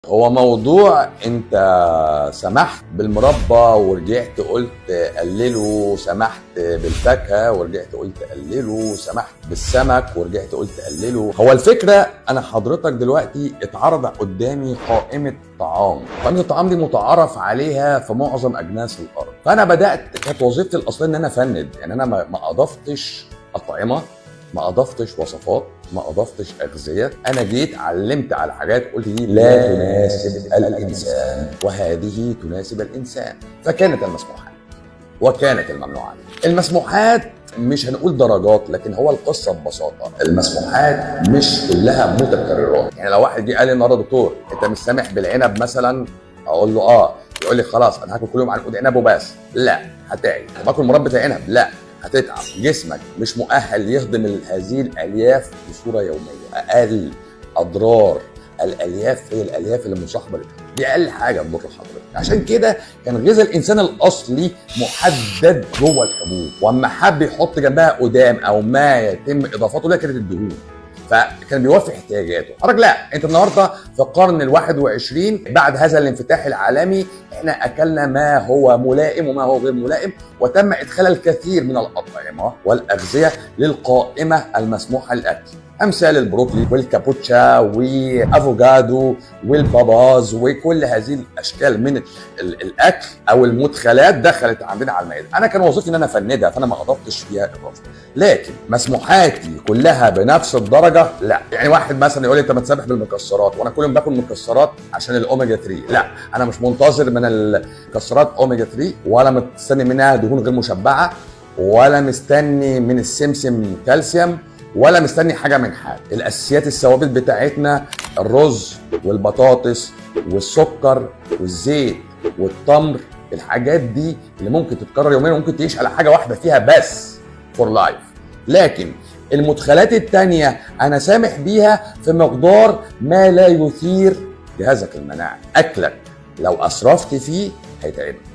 هو موضوع انت سمحت بالمربى ورجعت قلت قلله سمحت بالفاكهه ورجعت قلت قلله سمحت بالسمك ورجعت قلت قلله هو الفكره انا حضرتك دلوقتي اتعرض قدامي قائمه طعام قائمه الطعام دي متعارف عليها في معظم اجناس الارض فانا بدات كانت وظيفتي الاصليه ان انا افند يعني انا ما ما اضفتش اطعمه ما اضفتش وصفات ما اضفتش اغذيه انا جيت علمت على حاجات قلت دي لا تناسب الانسان وهذه تناسب الانسان فكانت المسموحات وكانت الممنوعات المسموحات مش هنقول درجات لكن هو القصه ببساطه المسموحات مش كلها متكررات يعني لو واحد جه قال لي النهارده دكتور انت مش سامح بالعنب مثلا اقول له اه يقول لي خلاص انا هاكل كل يوم عنقود عنب وبس لا هتعب باكل مربى عنب لا هتتعب جسمك مش مؤهل يهضم هذه الالياف بصوره يوميه اقل اضرار الالياف هي الالياف اللي مصاحبه دي اقل حاجه تضر حضرتك عشان كده كان غذاء الانسان الاصلي محدد جوه الحبوب واما حب يحط جنبها قدام او ما يتم اضافته لها كانت الدهون فكان بيوفي احتياجاته حضرتك لا انت النهارده في القرن ال 21 بعد هذا الانفتاح العالمي احنا اكلنا ما هو ملائم وما هو غير ملائم وتم ادخال الكثير من الاطعمه والاغذيه للقائمه المسموحه للاكل امثال البروكلي والكابوتشا وافوكادو والباباز وكل هذه الاشكال من الاكل او المدخلات دخلت عندنا على المائده انا كان وظيفتي ان انا افندها فانا ما اضفتش فيها اضافه لكن مسموحاتي كلها بنفس الدرجه لا يعني واحد مثلا يقول لي انت بتسبح بالمكسرات وانا كل يوم باكل مكسرات عشان الاوميجا 3 لا انا مش منتظر من المكسرات اوميجا 3 ولا مستني منها دهون غير مشبعه ولا مستني من السمسم كالسيوم ولا مستني حاجه من حاجه الاساسيات الثوابت بتاعتنا الرز والبطاطس والسكر والزيت والتمر الحاجات دي اللي ممكن تتكرر يوميا وممكن تعيش على حاجه واحده فيها بس فور لايف لكن المدخلات التانية أنا سامح بيها في مقدار ما لا يثير جهازك المناعي أكلك لو أسرفت فيه هيتعبك